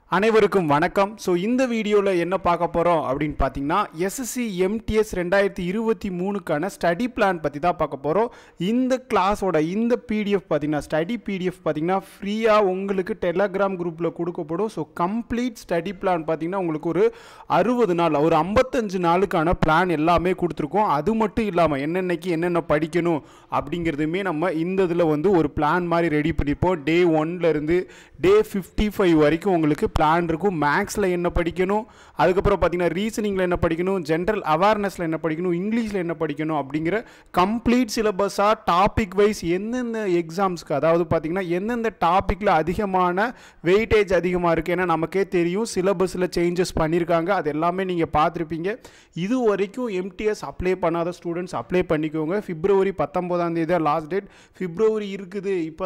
அனைவருக்கும் வணக்கம் ஸோ இந்த வீடியோவில் என்ன பார்க்க போகிறோம் அப்படின்னு பார்த்தீங்கன்னா எஸ்எஸ்சி எம்டிஎஸ் ரெண்டாயிரத்தி இருபத்தி மூணுக்கான ஸ்டடி பிளான் பற்றி தான் பார்க்க போகிறோம் இந்த கிளாஸோட இந்த பிடிஎஃப் பார்த்தீங்கன்னா ஸ்டடி பிடிஎஃப் பார்த்தீங்கன்னா ஃப்ரீயாக உங்களுக்கு டெலகிராம் குரூப்பில் கொடுக்கப்படும் ஸோ கம்ப்ளீட் ஸ்டடி பிளான் பார்த்தீங்கன்னா உங்களுக்கு ஒரு அறுபது நாள் ஒரு ஐம்பத்தஞ்சு நாளுக்கான பிளான் எல்லாமே கொடுத்துருக்கோம் அது மட்டும் இல்லாமல் என்னென்னக்கு என்னென்ன படிக்கணும் அப்படிங்கிறதுமே நம்ம இந்த இதில் வந்து ஒரு பிளான் மாதிரி ரெடி பண்ணிப்போம் டே ஒன்லேருந்து டே ஃபிஃப்டி ஃபைவ் வரைக்கும் உங்களுக்கு பிளான் இருக்கும் மேக்ஸில் என்ன படிக்கணும் அதுக்கப்புறம் பார்த்தீங்கன்னா ரீசனிங்கில் என்ன படிக்கணும் ஜென்ரல் அவேர்னஸில் என்ன படிக்கணும் இங்கிலீஷில் என்ன படிக்கணும் அப்படிங்கிற கம்ப்ளீட் சிலபஸாக டாபிக் வைஸ் எந்தெந்த எக்ஸாம்ஸ்க்கு அதாவது பார்த்தீங்கன்னா எந்தெந்த டாப்பிக்கில் அதிகமான வெயிட்டேஜ் அதிகமாக இருக்குது ஏன்னா நமக்கே தெரியும் சிலபஸில் சேஞ்சஸ் பண்ணியிருக்காங்க அது எல்லாமே நீங்கள் பார்த்துருப்பீங்க இது வரைக்கும் எம்டிஎஸ் அப்ளை பண்ணாத ஸ்டூடெண்ட்ஸ் அப்ளை பண்ணிக்கோங்க பிப்ரவரி பத்தொம்போதாம் தேதி லாஸ்ட் டேட் பிப்ரவரி இருக்குது இப்போ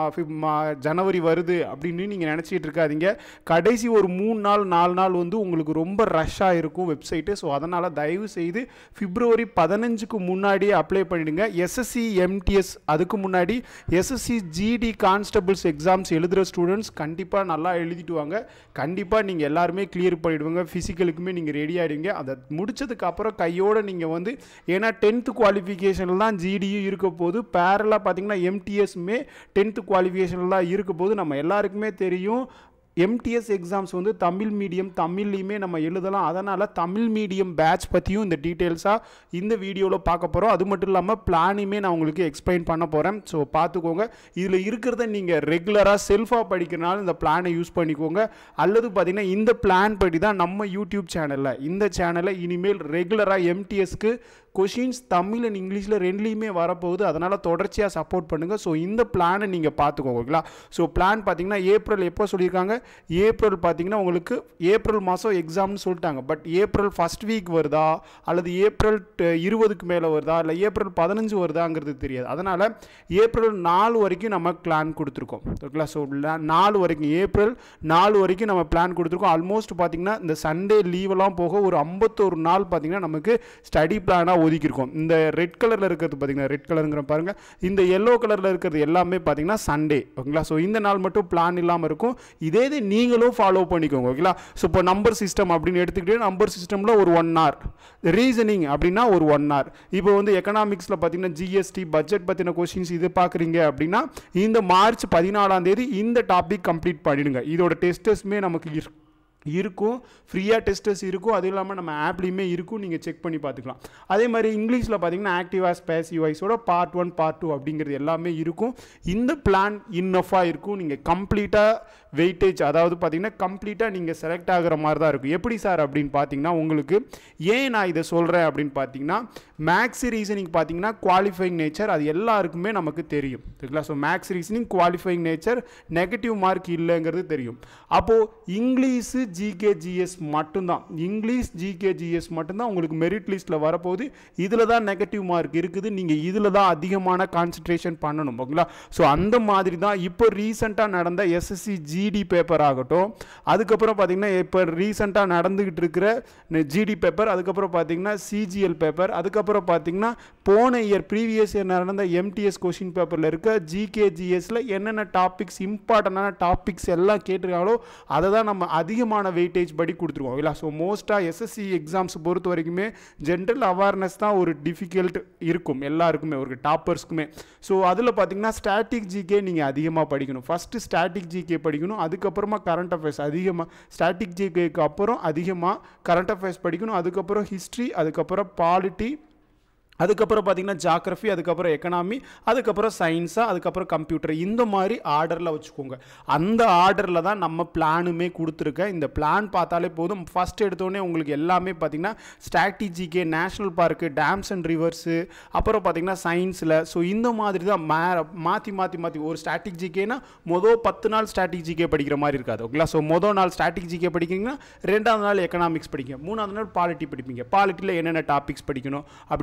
தான் ஜனவரி வருது அப்படின்னு நீங்கள் நினச்சிட்டு இருக்காதீங்க கடைசி ஒரு மூணு நாள் நாலு நாள் வந்து உங்களுக்கு ரொம்ப ரஷ்ஷாக இருக்கும் வெப்சைட்டு ஸோ அதனால் தயவு செய்து பிப்ரவரி பதினஞ்சுக்கு முன்னாடியே அப்ளை பண்ணிடுங்க எஸ்எஸ்சி எம்டிஎஸ் அதுக்கு முன்னாடி எஸ்எஸ்சி ஜிடி கான்ஸ்டபிள்ஸ் எக்ஸாம்ஸ் எழுதுகிற ஸ்டூடெண்ட்ஸ் கண்டிப்பாக நல்லா எழுதிட்டு வாங்க கண்டிப்பாக நீங்கள் எல்லாருமே கிளியர் பண்ணிவிடுவாங்க ஃபிசிக்கலுக்குமே நீங்கள் ரெடி ஆகிடுவீங்க அதை முடிச்சதுக்கு அப்புறம் கையோடு நீங்கள் வந்து ஏன்னா டென்த்து குவாலிஃபிகேஷனில் தான் ஜிடியும் இருக்க போது பேரலாக பார்த்தீங்கன்னா எம்டிஎஸ்மே டென்த்து குவாலிஃபிகேஷனில் தான் இருக்க போது நம்ம எல்லாருக்குமே தெரியும் எம்டிஎஸ் எக்ஸாம்ஸ் வந்து தமிழ் மீடியம் தமிழ்லையுமே நம்ம எழுதலாம் அதனால் தமிழ் மீடியம் பேட்ச் பற்றியும் இந்த டீட்டெயில்ஸாக இந்த வீடியோவில் பார்க்க போகிறோம் அது மட்டும் இல்லாமல் பிளானையுமே நான் உங்களுக்கு எக்ஸ்பிளைன் பண்ண போகிறேன் ஸோ பார்த்துக்கோங்க இதில் இருக்கிறத நீங்கள் ரெகுலராக செல்ஃபாக படிக்கிறனால இந்த பிளானை யூஸ் பண்ணிக்கோங்க அல்லது பார்த்தீங்கன்னா இந்த பிளான் படி தான் நம்ம யூடியூப் சேனலில் இந்த சேனலை இனிமேல் ரெகுலராக எம்டிஎஸ்க்கு கொஷின்ஸ் தமிழ் அண்ட் இங்கிலீஷில் ரெண்டுலேயுமே வரப்போகுது அதனால் தொடர்ச்சியாக சப்போர்ட் பண்ணுங்கள் ஸோ இந்த பிளானை நீங்கள் பார்த்துக்கோங்க ஓகேங்களா ஸோ பிளான் பார்த்தீங்கன்னா ஏப்ரல் எப்போ சொல்லியிருக்காங்க ஏப்ரல் பார்த்தீங்கன்னா உங்களுக்கு ஏப்ரல் மாதம் எக்ஸாம்னு சொல்லிட்டாங்க பட் ஏப்ரல் ஃபஸ்ட் வீக் வருதா அல்லது ஏப்ரல் இருபதுக்கு மேலே வருதா இல்லை ஏப்ரல் பதினஞ்சு வருதாங்கிறது தெரியாது அதனால் ஏப்ரல் நாலு வரைக்கும் நம்ம பிளான் கொடுத்துருக்கோம் ஓகேங்களா ஸோ நாலு வரைக்கும் ஏப்ரல் நாலு வரைக்கும் நம்ம பிளான் கொடுத்துருக்கோம் ஆல்மோஸ்ட் பார்த்தீங்கன்னா இந்த சண்டே லீவெல்லாம் போக ஒரு ஐம்பத்தோரு நாள் பார்த்தீங்கன்னா நமக்கு ஸ்டடி பிளானாக ஒதுக்கியிருக்கோம் இந்த ரெட் கலரில் இருக்கிறது பார்த்தீங்கன்னா ரெட் கலருங்கிற பாருங்கள் இந்த எல்லோ கலரில் இருக்கிறது எல்லாமே பார்த்தீங்கன்னா சண்டே ஓகேங்களா ஸோ இந்த நாள் மட்டும் பிளான் இல்லாமல் இருக்கும் இதே இது நீங்களும் ஃபாலோ பண்ணிக்கோங்க ஓகேங்களா ஸோ இப்போ நம்பர் சிஸ்டம் அப்படின்னு எடுத்துக்கிட்டே நம்பர் சிஸ்டமில் ஒரு ஒன் ஹவர் ரீசனிங் அப்படின்னா ஒரு ஒன் ஹவர் இப்போ வந்து எக்கனாமிக்ஸில் பார்த்தீங்கன்னா ஜிஎஸ்டி பட்ஜெட் பற்றின கொஷின்ஸ் இது பார்க்குறீங்க அப்படின்னா இந்த மார்ச் பதினாலாம் தேதி இந்த டாபிக் கம்ப்ளீட் பண்ணிடுங்க இதோட டெஸ்டஸ்மே நமக்கு இருக்கு இருக்கும் ஃப்ரீயாக டெஸ்டர்ஸ் இருக்கும் அதுவும் இல்லாமல் நம்ம ஆப்லேயுமே இருக்கும் நீங்கள் செக் பண்ணி பார்த்துக்கலாம் அதே மாதிரி இங்கிலீஷில் பார்த்தீங்கன்னா ஆக்டிவாஸ் பேசிவ் வாய்ஸோட பார்ட் ஒன் பார்ட் டூ அப்படிங்கிறது எல்லாமே இருக்கும் இந்த பிளான் இன்னஃபாக இருக்கும் நீங்கள் கம்ப்ளீட்டாக வெயிட்டேஜ் அதாவது பார்த்தீங்கன்னா கம்ப்ளீட்டாக நீங்கள் செலக்ட் ஆகிற மாதிரி தான் இருக்கும் எப்படி சார் அப்படின்னு பார்த்தீங்கன்னா உங்களுக்கு ஏன் நான் இதை சொல்கிறேன் அப்படின்னு பார்த்தீங்கன்னா மேக்ஸ் ரீசனிங் பார்த்தீங்கன்னா குவாலிஃபைங் நேச்சர் அது எல்லாருக்குமே நமக்கு தெரியும் சரிங்களா ஸோ maths reasoning qualifying nature negative mark இல்லைங்கிறது தெரியும் அப்போது இங்கிலீஷு ஜிகே ஜிஎஸ் மட்டும்தான் இங்கிலீஷ் ஜிகே ஜிஎஸ் மட்டும்தான் உங்களுக்கு மெரிட் லிஸ்ட்டில் வரப்போகுது இதில் தான் நெகட்டிவ் மார்க் இருக்குது நீங்கள் இதில் தான் அதிகமான கான்சன்ட்ரேஷன் பண்ணணும் ஓகேங்களா ஸோ அந்த மாதிரி தான் இப்போ ரீசெண்டாக நடந்த எஸ்எஸ்சி ஜிடி பேப்பர் ஆகட்டும் அதுக்கப்புறம் பார்த்தீங்கன்னா இப்போ ரீசெண்டாக நடந்துக்கிட்டு இருக்கிற ஜிடி பேப்பர் அதுக்கப்புறம் பார்த்தீங்கன்னா சிஜிஎல் பேப்பர் அதுக்கப்புறம் பார்த்தீங்கன்னா போன இயர் ப்ரீவியஸ் இயர் நடந்த எம்டிஎஸ் கொஷின் பேப்பரில் இருக்க ஜிகே ஜிஎஸ்ல என்னென்ன டாபிக்ஸ் இம்பார்ட்டண்டான டாபிக்ஸ் எல்லாம் கேட்டிருக்காங்களோ அதை தான் நம்ம அதிகமான வெயிட்டேஜ் படி கொடுத்துருவோம் இல்லை ஸோ மோஸ்ட்டாக எஸ்எஸ்சி எக்ஸாம்ஸ் பொறுத்த வரைக்குமே ஜென்ரல் அவேர்னஸ் தான் ஒரு டிஃபிகல்ட் இருக்கும் எல்லாருக்குமே ஒரு டாப்பர்ஸ்க்குமே ஸோ அதில் பார்த்தீங்கன்னா ஸ்டாட்டிக் ஜிகே நீங்கள் அதிகமாக படிக்கணும் ஃபஸ்ட்டு ஸ்டாட்டிக் ஜிகே படிக்கணும் அதுக்கப்புறமா கரண்ட் அஃபேர்ஸ் அதிகமாக ஸ்டாட்டிக் ஜிகேக்கு அப்புறம் அதிகமாக கரண்ட் அஃபேர்ஸ் படிக்கணும் அதுக்கப்புறம் ஹிஸ்ட்ரி அதுக்கப்புறம் பாலிட்டி அதுக்கப்புறம் பார்த்தீங்கன்னா ஜாகிரஃபி அதுக்கப்புறம் எக்கனாமி அதுக்கப்புறம் சயின்ஸாக அதுக்கப்புறம் கம்ப்யூட்டர் இந்த மாதிரி ஆர்டரில் வச்சுக்கோங்க அந்த ஆர்டரில் தான் நம்ம பிளானுமே கொடுத்துருக்கேன் இந்த பிளான் பார்த்தாலே போதும் ஃபஸ்ட் எடுத்தோடனே உங்களுக்கு எல்லாமே பார்த்தீங்கன்னா ஸ்ட்ராட்டஜிக்கே national park dams and rivers அப்புறம் பார்த்தீங்கன்னா சயின்ஸில் ஸோ இந்த மாதிரி தான் மே மாற்றி மாற்றி மாற்றி ஒரு ஸ்ட்ராட்டஜிக்கேனா மொதல் பத்து நாள் ஸ்ட்ராட்டஜிக்கே படிக்கிற மாதிரி இருக்காது ஓகேங்களா ஸோ மொதல் நாள் ஸ்ட்ராட்டஜிக்கே படிக்கிறீங்கன்னா ரெண்டாவது நாள் எக்கனாமிக்ஸ் படிங்க மூணாவது நாள் பாலிட்டி படிப்பீங்க பாலிட்டியில் என்னென்ன டாபிக்ஸ் படிக்கணும் அப்படிங்கிறது எல்லாம்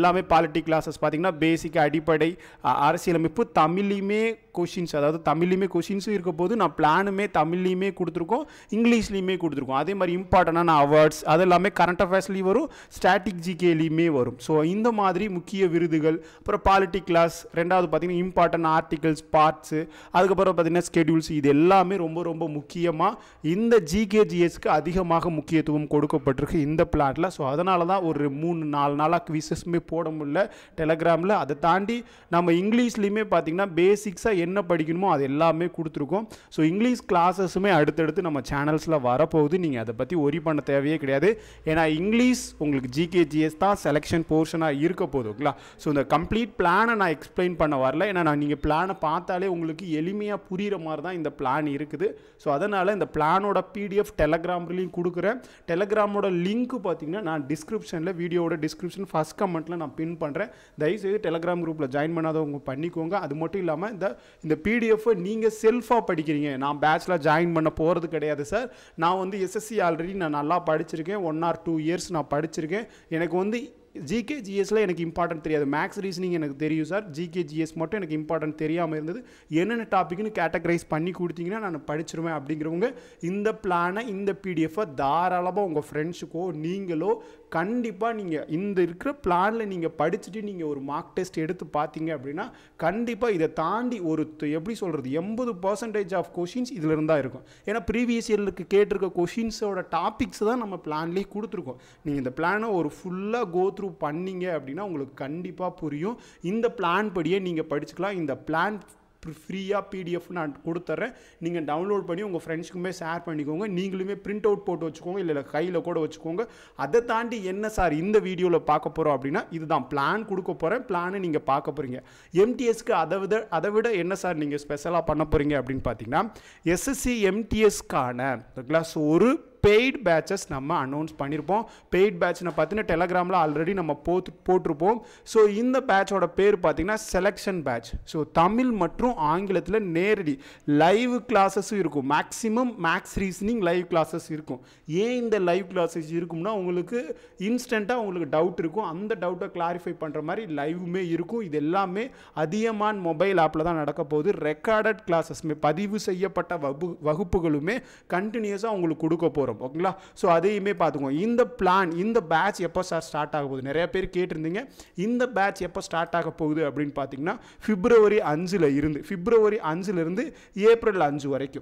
எல்லாமே பாலிட்டிக் கிளாஸஸ் பார்த்தீங்கன்னா பேசிக் அடிப்படை அ, அரசியலமைப்பு தமிழ்லையுமே கொஷின்ஸ் அதாவது தமிழ்லையுமே கொஷின்ஸும் இருக்க போது நான் பிளானுமே தமிழ்லையுமே கொடுத்துருக்கோம் இங்கிலீஷ்லேயுமே கொடுத்துருக்கோம் அதே மாதிரி இம்பார்ட்டண்டான அவார்ட்ஸ் அது எல்லாமே கரண்ட் அஃபேர்ஸ்லேயும் வரும் ஸ்டாட்டிக் ஜிகேலையுமே வரும் ஸோ இந்த மாதிரி முக்கிய விருதுகள் அப்புறம் பாலிட்டிக் கிளாஸ் ரெண்டாவது பார்த்தீங்கன்னா இம்பார்ட்டன்ட் ஆர்டிகல்ஸ் பார்ட்ஸு அதுக்கப்புறம் பார்த்தீங்கன்னா ஸ்கெடியூல்ஸ் இது எல்லாமே ரொம்ப ரொம்ப முக்கியமாக இந்த ஜிகேஜிஎஸ்க்கு அதிகமாக முக்கியத்துவம் கொடுக்கப்பட்டிருக்கு இந்த பிளான்ல ஸோ அதனால தான் ஒரு மூணு நாலு நாளாக குவிசஸ்மே போட முடியல டெலகிராமில் அதை தாண்டி நம்ம இங்கிலீஷ்லேயுமே பார்த்தீங்கன்னா பேசிக்ஸாக என்ன படிக்கணுமோ அது எல்லாமே கொடுத்துருக்கோம் ஸோ இங்கிலீஷ் கிளாஸஸுமே அடுத்தடுத்து நம்ம சேனல்ஸில் வரப்போகுது நீங்கள் அதை பற்றி ஒரி பண்ண தேவையே கிடையாது ஏன்னா இங்கிலீஷ் உங்களுக்கு ஜிகேஜிஎஸ் தான் செலெக்ஷன் போர்ஷனாக இருக்க போகுது ஓகேங்களா ஸோ இந்த கம்ப்ளீட் பிளானை நான் எக்ஸ்பிளைன் பண்ண வரல ஏன்னா நான் நீங்கள் பிளானை பார்த்தாலே உங்களுக்கு எளிமையாக புரிகிற மாதிரி தான் இந்த பிளான் இருக்குது ஸோ அதனால் இந்த பிளானோட பிடிஎஃப் டெலகிராம்லேயும் கொடுக்குறேன் டெலகிராமோட லிங்க் பார்த்தீங்கன்னா நான் டிஸ்கிரிப்ஷனில் வீடியோவோட டிஸ்கிரிப்ஷன் ஃபஸ்ட் கமெண்ட்டில் நான் பின் பண்ணுறேன் தயவுசெய்து டெலகிராம் குரூப்பில் ஜாயின் பண்ணாதவங்க பண்ணிக்கோங்க அது மட்டும் இல்லாமல் இந்த இந்த பிடிஎஃப்பை நீங்கள் செல்ஃபாக படிக்கிறீங்க நான் பேட்சில் ஜாயின் பண்ண போகிறது கிடையாது சார் நான் வந்து எஸ்எஸ்சி ஆல்ரெடி நான் நல்லா படிச்சிருக்கேன் ஒன் ஆர் டூ இயர்ஸ் நான் படிச்சிருக்கேன் எனக்கு வந்து ஜிகே ஜிஎஸ்ல எனக்கு இம்பார்ட்டன்ட் தெரியாது மேக்ஸ் ரீசனிங் எனக்கு தெரியும் சார் ஜிகே ஜிஎஸ் மட்டும் எனக்கு இம்பார்ட்டன்ட் தெரியாமல் இருந்தது என்னென்ன டாபிக்னு கேட்டகரைஸ் பண்ணி கொடுத்தீங்கன்னா நான் படிச்சிருவேன் அப்படிங்கிறவங்க இந்த பிளானை இந்த பிடிஎஃப்பை தாராளமாக உங்கள் ஃப்ரெண்ட்ஸுக்கோ நீங்களோ கண்டிப்பாக நீங்கள் இந்த இருக்கிற பிளானில் நீங்கள் படிச்சுட்டு நீங்கள் ஒரு மார்க் டெஸ்ட் எடுத்து பார்த்தீங்க அப்படின்னா கண்டிப்பாக இதை தாண்டி ஒரு த- எப்படி சொல்கிறது எண்பது பர்சன்டேஜ் ஆஃப் கொஷின்ஸ் இதில் இருந்தால் இருக்கும் ஏன்னா ப்ரீவியஸ் இயருக்கு கேட்டிருக்க கொஷின்ஸோட டாபிக்ஸ் தான் நம்ம பிளான்லேயே கொடுத்துருக்கோம் நீங்கள் இந்த பிளானை ஒரு ஃபுல்லாக கோ த்ரூ பண்ணீங்க அப்படின்னா உங்களுக்கு கண்டிப்பாக புரியும் இந்த பிளான் படியே நீங்கள் படிச்சுக்கலாம் இந்த பிளான் ஃப்ரீயாக பிடிஎஃப் நான் கொடுத்துட்றேன் நீங்கள் டவுன்லோட் பண்ணி உங்கள் ஃப்ரெண்ட்ஸ்க்குமே ஷேர் பண்ணிக்கோங்க நீங்களுமே பிரிண்ட் அவுட் போட்டு வச்சுக்கோங்க இல்லை கையில் கூட வச்சுக்கோங்க அதை தாண்டி என்ன சார் இந்த வீடியோவில் பார்க்க போகிறோம் அப்படின்னா இதுதான் பிளான் கொடுக்க போகிறேன் பிளானை நீங்கள் பார்க்க போகிறீங்க எம்டிஎஸ்க்கு அதை விட அதை விட என்ன சார் நீங்கள் ஸ்பெஷலாக பண்ண போகிறீங்க அப்படின்னு பார்த்தீங்கன்னா எஸ்எஸ்சி எம்டிஎஸ்க்கான கிளாஸ் ஒரு பெய்ட் பேட்சஸ் நம்ம அனௌன்ஸ் பண்ணியிருப்போம் பெய்ட் பேட்ச்னு பார்த்தீங்கன்னா டெலகிராமில் ஆல்ரெடி நம்ம போட்டு போட்டிருப்போம் ஸோ இந்த பேட்சோட பேர் பார்த்தீங்கன்னா செலெக்ஷன் பேட்ச் ஸோ தமிழ் மற்றும் ஆங்கிலத்தில் நேரடி லைவ் கிளாஸஸும் இருக்கும் maximum maths reasoning live classes இருக்கும் ஏன் இந்த லைவ் கிளாஸஸ் இருக்கும்னா உங்களுக்கு இன்ஸ்டண்ட்டாக உங்களுக்கு டவுட் இருக்கும் அந்த டவுட்டை கிளாரிஃபை பண்ணுற மாதிரி லைவுமே இருக்கும் இது எல்லாமே அதிகமான மொபைல் ஆப்பில் தான் நடக்க போகுது ரெக்கார்டட் கிளாஸஸ்மே பதிவு செய்யப்பட்ட வகு வகுப்புகளுமே கண்டினியூஸாக உங்களுக்கு கொடுக்க போகிறோம் ஓகேங்களா ஸோ அதையுமே பார்த்துக்கோங்க இந்த பிளான் இந்த பேட்ச் எப்போ சார் ஸ்டார்ட் ஆக போகுது நிறைய பேர் கேட்டிருந்தீங்க இந்த பேட்ச் எப்போ ஸ்டார்ட் ஆக போகுது அப்படின்னு பார்த்தீங்கன்னா பிப்ரவரி அஞ்சில் இருந்து பிப்ரவரி அஞ்சுலேருந்து ஏப்ரல் அஞ்சு வரைக்கும்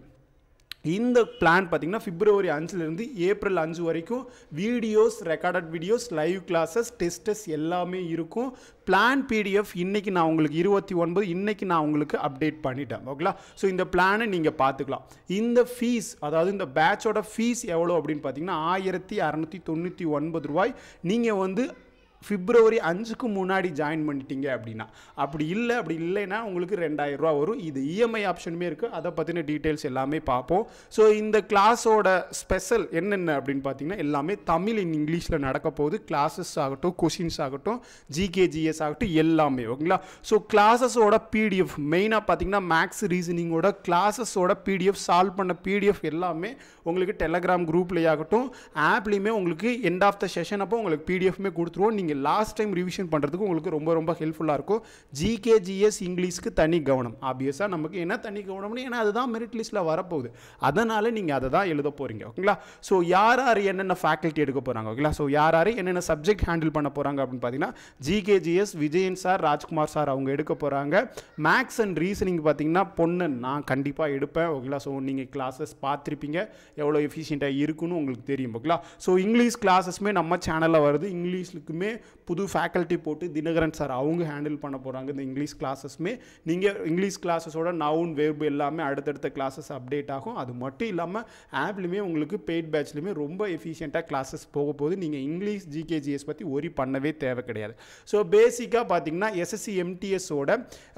இந்த பிளான் பார்த்தீங்கன்னா பிப்ரவரி அஞ்சுலேருந்து ஏப்ரல் அஞ்சு வரைக்கும் videos recorded videos live classes tests எல்லாமே இருக்கும் பிளான் பிடிஎஃப் இன்னைக்கு நான் உங்களுக்கு இருபத்தி ஒன்பது இன்னைக்கு நான் உங்களுக்கு அப்டேட் பண்ணிட்டேன் ஓகேங்களா ஸோ இந்த பிளானை நீங்கள் பார்த்துக்கலாம் இந்த ஃபீஸ் அதாவது இந்த பேட்சோட ஃபீஸ் எவ்வளோ அப்படின்னு பார்த்தீங்கன்னா ஆயிரத்தி அறநூற்றி தொண்ணூற்றி ஒன்பது ரூபாய் நீங்கள் வந்து பிப்ரவரி அஞ்சுக்கு முன்னாடி ஜாயின் பண்ணிட்டீங்க அப்படின்னா அப்படி இல்லை அப்படி இல்லைன்னா உங்களுக்கு ரெண்டாயிரம் ரூபா வரும் இது இஎம்ஐ ஆப்ஷனுமே இருக்குது அதை பற்றின டீட்டெயில்ஸ் எல்லாமே பார்ப்போம் ஸோ இந்த கிளாஸோட ஸ்பெஷல் என்னென்ன அப்படின்னு பார்த்தீங்கன்னா எல்லாமே தமிழ் இன் இங்கிலீஷில் நடக்க போகுது கிளாஸஸ் ஆகட்டும் கொஷின்ஸ் ஆகட்டும் ஜிகேஜிஎஸ் ஆகட்டும் எல்லாமே ஓகேங்களா ஸோ கிளாஸஸோட பிடிஎஃப் மெயினாக பார்த்தீங்கன்னா மேக்ஸ் ரீசனிங்கோட கிளாஸஸோட பிடிஎஃப் சால்வ் பண்ண பிடிஎஃப் எல்லாமே உங்களுக்கு டெலகிராம் குரூப்லேயே ஆகட்டும் ஆப்லேயுமே உங்களுக்கு எண்ட் ஆஃப் த செஷன் அப்போ உங்களுக்கு பிடிஎஃப்மே கொடுத்துருவோம் நீங்கள் லாஸ்ட் டைம் ரிவிஷன் பண்ணுறதுக்கு உங்களுக்கு ரொம்ப ரொம்ப ஹெல்ப்ஃபுல்லாக இருக்கும் ஜிகே ஜிஎஸ் இங்கிலீஷ்க்கு தனி கவனம் ஆப்வியஸாக நமக்கு என்ன தனி கவனம்னு ஏன்னா அதுதான் மெரிட் லிஸ்ட்டில் வரப்போகுது அதனால் நீங்கள் அதை தான் எழுத போகிறீங்க ஓகேங்களா ஸோ யார் யார் என்னென்ன ஃபேக்கல்ட்டி எடுக்க போகிறாங்க ஓகேங்களா ஸோ யார் யார் என்னென்ன சப்ஜெக்ட் ஹேண்டில் பண்ண போகிறாங்க அப்படின்னு பார்த்தீங்கன்னா GK GS Vijayan sir Rajkumar sir அவங்க எடுக்க போகிறாங்க மேக்ஸ் அண்ட் ரீசனிங் பார்த்தீங்கன்னா பொண்ணு நான் கண்டிப்பாக எடுப்பேன் ஓகேங்களா ஸோ நீங்கள் கிளாஸஸ் பார்த்துருப்பீங்க எவ்வளோ எஃபிஷியண்ட்டாக இருக்குன்னு உங்களுக்கு தெரியும் ஓகேங்களா ஸோ இங்கிலீஷ் கிளாஸஸ்மே நம்ம சேனலில் வருது இங்கிலீஷ்லுக்குமே புது ஃபேக்கல்ட்டி போட்டு தினகரன் சார் அவங்க ஹேண்டில் பண்ண போகிறாங்க இந்த இங்கிலீஷ் கிளாஸஸ்மே நீங்கள் இங்கிலீஷ் கிளாஸஸோட நவுன் வேர்பு எல்லாமே அடுத்தடுத்த கிளாஸஸ் அப்டேட் ஆகும் அது மட்டும் இல்லாமல் ஆப்லையுமே உங்களுக்கு பெய்ட் பேட்ச்லையுமே ரொம்ப எஃபிஷியண்ட்டாக கிளாஸஸ் போக போகுது நீங்கள் இங்கிலீஷ் ஜிகேஜிஎஸ் பற்றி ஒரி பண்ணவே தேவை கிடையாது ஸோ பேசிக்காக பார்த்தீங்கன்னா எஸ்எஸ்சி எம்டிஎஸோட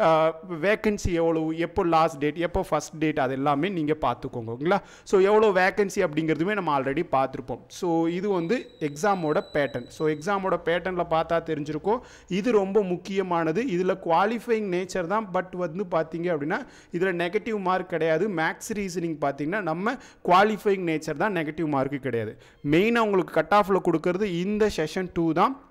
வேக்கன்சி எவ்வளோ எப்போ லாஸ்ட் டேட் எப்போ ஃபஸ்ட் டேட் அது எல்லாமே நீங்கள் பார்த்துக்கோங்க ஓகேங்களா ஸோ எவ்வளோ வேக்கன்சி அப்படிங்கிறதுமே நம்ம ஆல்ரெடி பார்த்துருப்போம் ஸோ இது வந்து எக்ஸாமோட பேட்டர்ன் ஸோ எக்ஸாமோட பேட்டர்னில் பார்த்தா தெரிஞ்சிருக்கும் இது ரொம்ப முக்கியமானது இதில் குவாலிஃபைங் நேச்சர் தான் பட் வந்து பார்த்தீங்க அப்படின்னா இதில் நெகட்டிவ் மார்க் கிடையாது மேக்ஸ் ரீசனிங் பார்த்தீங்கன்னா நம்ம குவாலிஃபைங் நேச்சர் தான் நெகட்டிவ் மார்க்கு கிடையாது மெயினாக உங்களுக்கு கட் ஆஃபில் கொடுக்கறது இந்த செஷன் டூ தான்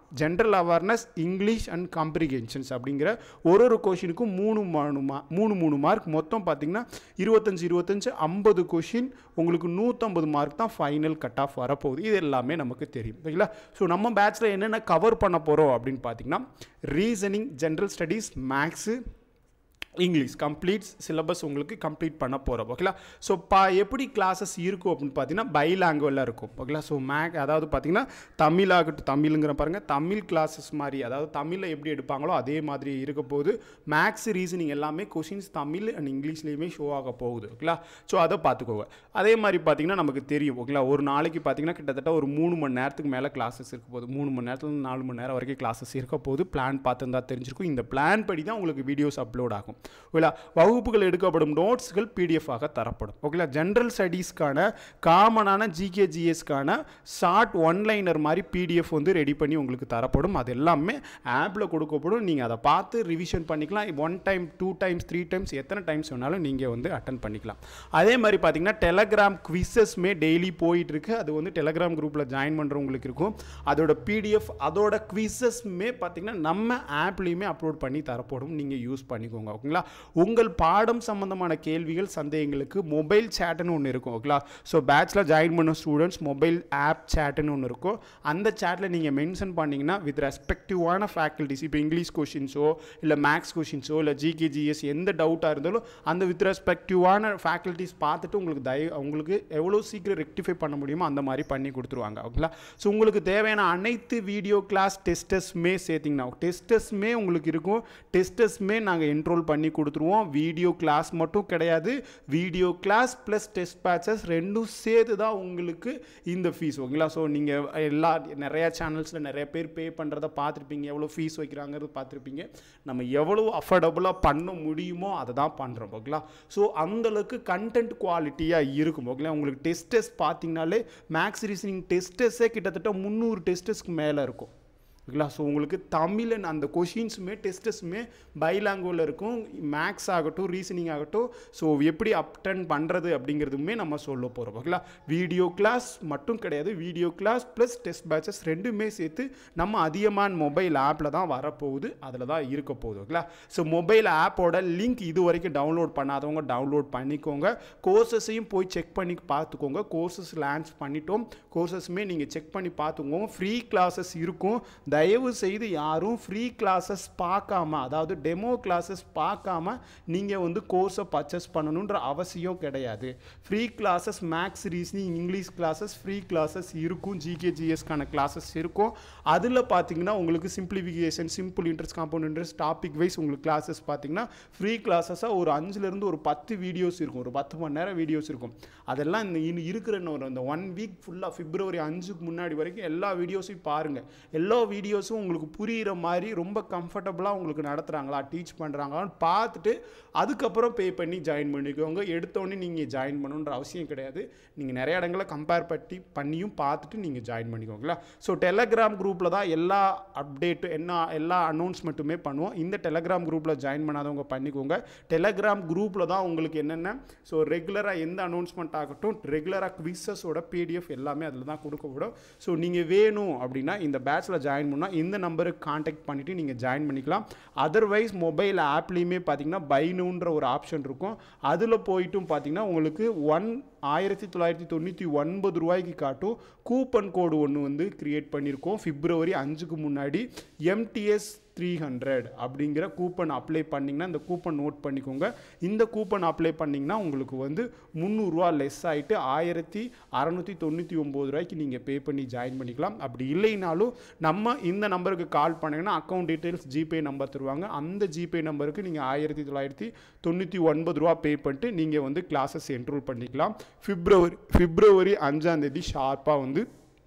general awareness English and comprehensions அப்படிங்கிற ஒரு ஒரு கொஷினுக்கும் மூணு மூணு மா மூணு மூணு மார்க் மொத்தம் பார்த்தீங்கன்னா இருபத்தஞ்சு இருபத்தஞ்சு ஐம்பது கொஷின் உங்களுக்கு நூற்றம்பது மார்க் தான் ஃபைனல் கட் ஆஃப் வரப்போகுது இது எல்லாமே நமக்கு தெரியும் ஓகேங்களா ஸோ நம்ம பேட்சில் என்னென்ன கவர் பண்ண போகிறோம் அப்படின்னு பார்த்தீங்கன்னா reasoning general studies maths English complete syllabus உங்களுக்கு கம்ப்ளீட் பண்ண போகிறோம் ஓகேங்களா ஸோ பா எப்படி கிளாஸஸ் இருக்கும் அப்படின்னு பார்த்தீங்கன்னா பைலாங்குவலாக இருக்கும் ஓகேங்களா ஸோ மேக் அதாவது பார்த்தீங்கன்னா தமிழாகட்டும் தமிழுங்கிற பாருங்கள் தமிழ் கிளாஸஸ் மாதிரி அதாவது தமிழில் எப்படி எடுப்பாங்களோ அதே மாதிரி இருக்க போகுது மேக்ஸ் ரீசனிங் எல்லாமே கொஷின்ஸ் தமிழ் அண்ட் இங்கிலீஷ்லேயுமே ஷோ ஆக போகுது ஓகேங்களா ஸோ அதை பார்த்துக்கோங்க அதே மாதிரி பார்த்தீங்கன்னா நமக்கு தெரியும் ஓகேங்களா ஒரு நாளைக்கு பார்த்தீங்கன்னா கிட்டத்தட்ட ஒரு மூணு மணி நேரத்துக்கு மேலே கிளாஸஸ் இருக்க போகுது மூணு மணி நேரத்துல நாலு மணி நேரம் வரைக்கும் கிளாஸஸ் இருக்க போது பிளான் பார்த்துருந்தா தெரிஞ்சிருக்கும் இந்த பிளான் படி தான் உங்களுக்கு வீடியோஸ் அப்லோட் ஆகும் ஓகேங்களா வகுப்புகள் எடுக்கப்படும் நோட்ஸ்கள் பிடிஎஃப் ஆக தரப்படும் ஓகேங்களா ஜென்ரல் ஸ்டடீஸ்க்கான காமனான ஜிகே ஜிஎஸ்க்கான ஷார்ட் ஒன்லைனர் மாதிரி பிடிஎஃப் வந்து ரெடி பண்ணி உங்களுக்கு தரப்படும் அது எல்லாமே ஆப்பில் கொடுக்கப்படும் நீங்கள் அதை பார்த்து ரிவிஷன் பண்ணிக்கலாம் one time two times three times எத்தனை டைம்ஸ் வேணாலும் நீங்கள் வந்து அட்டன் பண்ணிக்கலாம் அதே மாதிரி பார்த்தீங்கன்னா டெலகிராம் குவிசஸ்மே டெய்லி போயிட்டு இருக்கு அது வந்து டெலகிராம் குரூப்பில் ஜாயின் பண்ணுறவங்களுக்கு இருக்கும் அதோட பிடிஎஃப் அதோட குவிசஸ்மே பார்த்தீங்கன்னா நம்ம ஆப்லேயுமே அப்லோட் பண்ணி தரப்படும் நீங்கள் யூஸ் பண்ணிக்கோங்க ஓகேங்களா உங்கள் பாடம் சம்பந்தமான கேள்விகள் சந்தேகங்களுக்கு மொபைல் சேட்டுன்னு ஒன்று இருக்கும் ஓகேங்களா ஸோ பேட்சில் ஜாயின் பண்ண ஸ்டூடெண்ட்ஸ் மொபைல் ஆப் சேட்டுன்னு ஒன்று இருக்கும் அந்த சேட்டில் நீங்கள் மென்ஷன் பண்ணிங்கன்னா வித் ரெஸ்பெக்டிவான ஃபேக்கல்டிஸ் இப்போ இங்கிலீஷ் கொஷின்ஸோ இல்லை மேக்ஸ் கொஷின்ஸோ இல்லை ஜிகே ஜிஎஸ் எந்த டவுட்டாக இருந்தாலும் அந்த வித் ரெஸ்பெக்டிவான ஃபேக்கல்டிஸ் பார்த்துட்டு உங்களுக்கு தய உங்களுக்கு எவ்வளோ சீக்கிரம் ரெக்டிஃபை பண்ண முடியுமோ அந்த மாதிரி பண்ணி கொடுத்துருவாங்க ஓகேங்களா ஸோ உங்களுக்கு தேவையான அனைத்து வீடியோ கிளாஸ் டெஸ்டஸ்மே சேர்த்திங்கன்னா டெஸ்டஸ்மே உங்களுக்கு இருக்கும் டெஸ்டஸ்மே நாங்கள் என்ரோல் பண்ணி கொடுத்துருவோம் வீடியோ கிளாஸ் மட்டும் கிடையாது video class plus test batches ரெண்டும் சேர்த்து தான் உங்களுக்கு இந்த ஃபீஸ் ஓகேங்களா ஸோ நீங்கள் எல்லா நிறையா சேனல்ஸில் நிறைய பேர் பே பண்ணுறத பார்த்துருப்பீங்க எவ்வளோ ஃபீஸ் வைக்கிறாங்கிறது பார்த்துருப்பீங்க நம்ம எவ்வளோ அஃபோர்டபுளாக பண்ண முடியுமோ அதை தான் பண்ணுறோம் ஓகேங்களா ஸோ அந்தளவுக்கு கண்டென்ட் குவாலிட்டியாக இருக்கும் ஓகேங்களா உங்களுக்கு டெஸ்டஸ் பார்த்தீங்கனாலே மேக்ஸ் ரீசனிங் டெஸ்டஸே கிட்டத்தட்ட முந்நூறு டெஸ்டஸ்க்கு மேலே இருக்கும் ஓகேங்களா ஸோ உங்களுக்கு தமிழன் அந்த கொஷின்ஸுமே டெஸ்டஸுமே பைலாங்குவலில் இருக்கும் மேக்ஸ் ஆகட்டும் ரீசனிங் ஆகட்டும் ஸோ எப்படி அப்டன் பண்ணுறது அப்படிங்கிறதுமே நம்ம சொல்ல போகிறோம் ஓகேங்களா வீடியோ கிளாஸ் மட்டும் கிடையாது video class plus test batches ரெண்டுமே சேர்த்து நம்ம அதிகமான மொபைல் ஆப்பில் தான் வரப்போகுது அதில் தான் இருக்க போகுது ஓகேங்களா ஸோ மொபைல் ஆப்போட லிங்க் இது வரைக்கும் டவுன்லோட் பண்ணாதவங்க டவுன்லோட் பண்ணிக்கோங்க கோர்சஸையும் போய் செக் பண்ணி பார்த்துக்கோங்க கோர்சஸ் லான்ச் பண்ணிட்டோம் கோர்சஸுமே நீங்கள் செக் பண்ணி பார்த்துக்கோங்க ஃப்ரீ கிளாஸஸ் இருக்கும் தயவு செய்து யாரும் ஃப்ரீ கிளாஸஸ் பார்க்காம அதாவது டெமோ கிளாஸஸ் பார்க்காம நீங்கள் வந்து கோர்ஸை பர்ச்சேஸ் பண்ணணுன்ற அவசியம் கிடையாது free classes maths reasoning English classes free classes இருக்கும் ஜிகே ஜிஎஸ்க்கான கிளாஸஸ் இருக்கும் அதில் பார்த்தீங்கன்னா உங்களுக்கு simplification simple interest compound interest topic wise உங்களுக்கு கிளாஸஸ் பார்த்தீங்கன்னா ஃப்ரீ கிளாஸஸாக ஒரு அஞ்சுலேருந்து ஒரு பத்து வீடியோஸ் இருக்கும் ஒரு பத்து மணி நேரம் வீடியோஸ் இருக்கும் அதெல்லாம் இந்த இன்னும் இருக்கிற ஒரு அந்த ஒன் வீக் ஃபுல்லாக பிப்ரவரி அஞ்சுக்கு முன்னாடி வரைக்கும் எல்லா வீடியோஸையும் பாருங்கள் எல்லா வீடியோஸும் உங்களுக்கு புரிகிற மாதிரி ரொம்ப கம்ஃபர்டபுளாக உங்களுக்கு நடத்துகிறாங்களா டீச் பண்ணுறாங்களான்னு பார்த்துட்டு அதுக்கப்புறம் பே பண்ணி ஜாயின் பண்ணிக்கோங்க எடுத்தோடனே நீங்கள் ஜாயின் பண்ணணுன்ற அவசியம் கிடையாது நீங்கள் நிறைய இடங்களை கம்பேர் பண்ணி பண்ணியும் பார்த்துட்டு நீங்கள் ஜாயின் பண்ணிக்கோங்களா ஸோ டெலகிராம் குரூப்பில் தான் எல்லா அப்டேட்டு என்ன எல்லா அனௌன்ஸ்மெண்ட்டுமே பண்ணுவோம் இந்த டெலகிராம் குரூப்பில் ஜாயின் பண்ணாதவங்க பண்ணிக்கோங்க டெலகிராம் குரூப்பில் தான் உங்களுக்கு என்னென்ன ஸோ ரெகுலராக எந்த அனௌன்ஸ்மெண்ட் ஆகட்டும் ரெகுலராக குவிசஸோட பிடிஎஃப் எல்லாமே அதில் தான் கொடுக்கப்படும் ஸோ நீங்கள் வேணும் அப்படின்னா இந்த பேட்சில் ஜாயின் பண்ணால் இந்த நம்பருக்கு காண்டாக்ட் பண்ணிவிட்டு நீங்கள் ஜாயின் பண்ணிக்கலாம் அதர்வைஸ் மொபைல் ஆப்லேயுமே பார்த்தீங்கன்னா பைனுன்ற ஒரு ஆப்ஷன் இருக்கும் அதில் போயிட்டும் பார்த்தீங்கன்னா உங்களுக்கு ஒன் ஆயிரத்தி தொள்ளாயிரத்தி தொண்ணூற்றி ஒன்பது ரூபாய்க்கு காட்டும் கூப்பன் கோடு ஒன்று வந்து கிரியேட் பண்ணியிருக்கோம் பிப்ரவரி அஞ்சுக்கு முன்னாடி எம்டிஎஸ் த்ரீ ஹண்ட்ரட் அப்படிங்கிற கூப்பன் அப்ளை பண்ணிங்கன்னா இந்த கூப்பன் நோட் பண்ணிக்கோங்க இந்த கூப்பன் அப்ளை பண்ணிங்கன்னா உங்களுக்கு வந்து முந்நூறுரூவா லெஸ் ஆகிட்டு ஆயிரத்தி அறநூற்றி தொண்ணூற்றி ஒம்பது ரூபாய்க்கு நீங்கள் பே பண்ணி ஜாயின் பண்ணிக்கலாம் அப்படி இல்லைனாலும் நம்ம இந்த நம்பருக்கு கால் பண்ணிங்கன்னா அக்கௌண்ட் டீட்டெயில்ஸ் ஜிபே நம்பர் தருவாங்க அந்த ஜிபே நம்பருக்கு நீங்கள் ஆயிரத்தி தொள்ளாயிரத்தி தொண்ணூற்றி ஒன்பது ரூபா பே பண்ணிட்டு நீங்கள் வந்து கிளாஸஸ் என்ரோல் பண்ணிக்கலாம் பிப்ரவரி பிப்ரவரி அஞ்சாந்தேதி ஷார்ப்பாக வந்து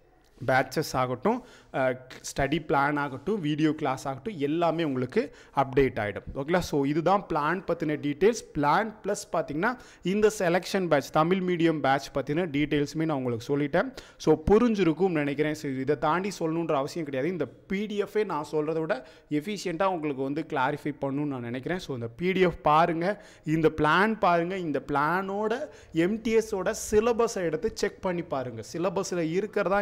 பேட்சஸ் ஆகட்டும் ஸ்டடி பிளான் ஆகட்டும் வீடியோ கிளாஸ் ஆகட்டும் எல்லாமே உங்களுக்கு அப்டேட் ஆகிடும் ஓகேங்களா ஸோ இதுதான் பிளான் பற்றின டீட்டெயில்ஸ் பிளான் ப்ளஸ் பார்த்தீங்கன்னா இந்த selection batch Tamil medium batch பற்றின டீட்டெயில்ஸுமே நான் உங்களுக்கு சொல்லிட்டேன் ஸோ புரிஞ்சிருக்கும்னு நினைக்கிறேன் ஸோ இதை தாண்டி சொல்லணுன்ற அவசியம் கிடையாது இந்த பிடிஎஃபே நான் சொல்கிறத விட எஃபிஷியண்ட்டாக உங்களுக்கு வந்து கிளாரிஃபை பண்ணணும்னு நான் நினைக்கிறேன் ஸோ இந்த பிடிஎஃப் பாருங்கள் இந்த பிளான் பாருங்கள் இந்த பிளானோட எம்டிஎஸோட சிலபஸை எடுத்து செக் பண்ணி பாருங்கள் சிலபஸில் இருக்கிறதா இந்த பிளான்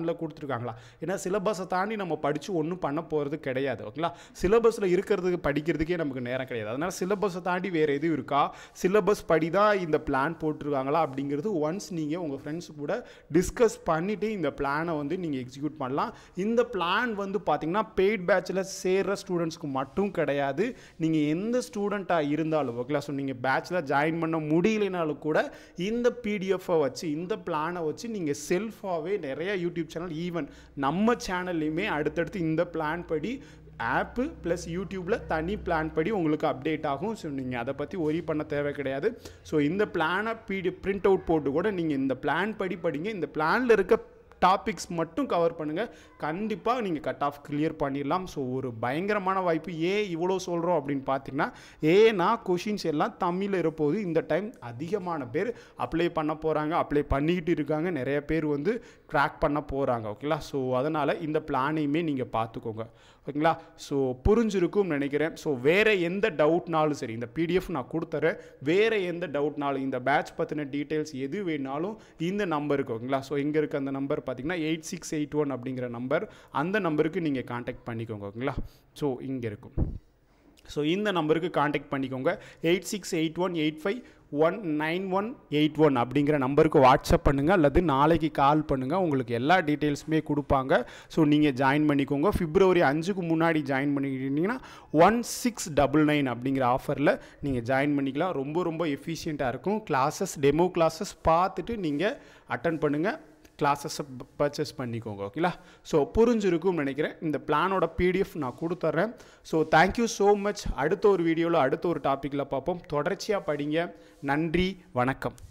பிளானில் கொடுத்துருக்காங்களா ஏன்னா சிலபஸை தாண்டி நம்ம படித்து ஒன்றும் பண்ண போகிறது கிடையாது ஓகேங்களா சிலபஸில் இருக்கிறதுக்கு படிக்கிறதுக்கே நமக்கு நேரம் கிடையாது அதனால் சிலபஸை தாண்டி வேறு எதுவும் இருக்கா சிலபஸ் படி தான் இந்த பிளான் போட்டிருக்காங்களா அப்படிங்கிறது ஒன்ஸ் நீங்கள் உங்கள் ஃப்ரெண்ட்ஸ் கூட டிஸ்கஸ் பண்ணிவிட்டு இந்த பிளானை வந்து நீங்கள் எக்ஸிக்யூட் பண்ணலாம் இந்த பிளான் வந்து பார்த்தீங்கன்னா பெய்ட் பேட்சில் சேர்கிற ஸ்டூடெண்ட்ஸ்க்கு மட்டும் கிடையாது நீங்கள் எந்த ஸ்டூடெண்ட்டாக இருந்தாலும் ஓகேங்களா ஸோ நீங்கள் பேட்சில் ஜாயின் பண்ண முடியலைனாலும் கூட இந்த பிடிஎஃப்பை வச்சு இந்த பிளானை வச்சு நீங்கள் செல்ஃபாகவே நிறைய யூடியூப் சேனல் ஈவன் நம்ம சேனல்லையுமே அடுத்தடுத்து இந்த பிளான் படி ஆப்பு ப்ளஸ் யூடியூப்பில் தனி பிளான் படி உங்களுக்கு அப்டேட் ஆகும் ஸோ நீங்கள் அதை பற்றி ஒரி பண்ண தேவை கிடையாது ஸோ இந்த பிளானை பிடி பிரிண்ட் அவுட் போட்டு கூட நீங்கள் இந்த பிளான் படி படிங்க இந்த பிளானில் இருக்க டாபிக்ஸ் மட்டும் கவர் பண்ணுங்கள் கண்டிப்பாக நீங்கள் கட் ஆஃப் கிளியர் பண்ணிடலாம் ஸோ ஒரு பயங்கரமான வாய்ப்பு ஏன் இவ்வளோ சொல்கிறோம் அப்படின்னு பார்த்தீங்கன்னா ஏன்னா கொஷின்ஸ் எல்லாம் தமிழில் இருப்போது இந்த டைம் அதிகமான பேர் அப்ளை பண்ண போகிறாங்க அப்ளை பண்ணிக்கிட்டு இருக்காங்க நிறைய பேர் வந்து க்ராக் பண்ண போகிறாங்க ஓகேங்களா ஸோ அதனால் இந்த பிளானையுமே நீங்கள் பார்த்துக்கோங்க ஓகேங்களா ஸோ புரிஞ்சிருக்கும் நினைக்கிறேன் ஸோ வேறு எந்த டவுட்னாலும் சரி இந்த பிடிஎஃப் நான் கொடுத்துறேன் வேறு எந்த டவுட்னாலும் இந்த பேட்ச் பற்றின டீட்டெயில்ஸ் எது வேணாலும் இந்த நம்பருக்கு ஓகேங்களா ஸோ எங்கே இருக்க அந்த நம்பர் பார்த்தீங்கன்னா எயிட் சிக்ஸ் எயிட் ஒன் அப்படிங்கிற நம்பர் அந்த நம்பருக்கு நீங்கள் காண்டாக்ட் பண்ணிக்கோங்க ஓகேங்களா ஸோ இங்கே இருக்கும் ஸோ இந்த நம்பருக்கு காண்டாக்ட் பண்ணிக்கோங்க eight six eight one eight five one nine one eight one அப்படிங்கிற நம்பருக்கு வாட்ஸ்அப் பண்ணுங்கள் அல்லது நாளைக்கு கால் பண்ணுங்கள் உங்களுக்கு எல்லா டீட்டெயில்ஸுமே கொடுப்பாங்க ஸோ நீங்கள் ஜாயின் பண்ணிக்கோங்க பிப்ரவரி அஞ்சுக்கு முன்னாடி ஜாயின் பண்ணிக்கிட்டீங்கன்னா ஒன் சிக்ஸ் டபுள் நைன் அப்படிங்கிற ஆஃபரில் நீங்கள் ஜாயின் பண்ணிக்கலாம் ரொம்ப ரொம்ப எஃபிஷியண்ட்டாக இருக்கும் கிளாஸஸ் டெமோ கிளாஸஸ் பார்த்துட்டு நீங்கள் அட்டன் பண்ணுங்கள் கிளாஸஸை பர்ச்சேஸ் பண்ணிக்கோங்க ஓகேங்களா ஸோ புரிஞ்சிருக்கும் நினைக்கிறேன் இந்த பிளானோட பிடிஎஃப் நான் கொடுத்துட்றேன் ஸோ தேங்க்யூ ஸோ மச் அடுத்த ஒரு வீடியோவில் அடுத்த ஒரு டாப்பிக்கில் பார்ப்போம் தொடர்ச்சியாக படிங்க நன்றி வணக்கம்